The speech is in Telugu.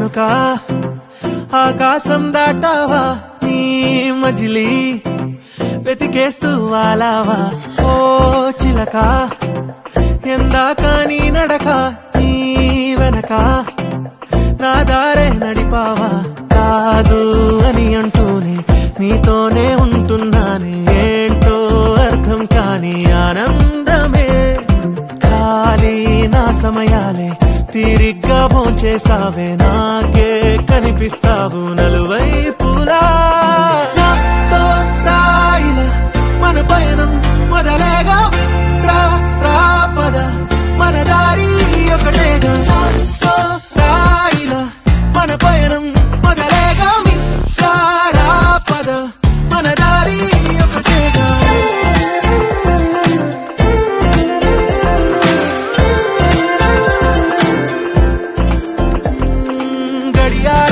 చినుక ఆకాశం దాటావా నీ మజిలీ వెతికేస్తూ వాలావా ఓ చిలక ఎందాక నీ నడక నీ వెనక నా దారే నడిపావా కాదు అని అంటూనే నీతోనే ఉంటున్నానే ఏంటో అర్థం కాని ఆనందమే ఖాళీ నా సమయాలే తీరిగ్గా భోంచేసావే నాకే కనిపిస్తావు నలువైపులా నాతో రాయిలా మన పయనం మొదలేగా మిత్ర రాపద మన దారి ఒకటేగా నాతో రాయిలా మన పయనం మొదలేగా మిత్ర రాపద మన దారి ఒకటేగా గడియార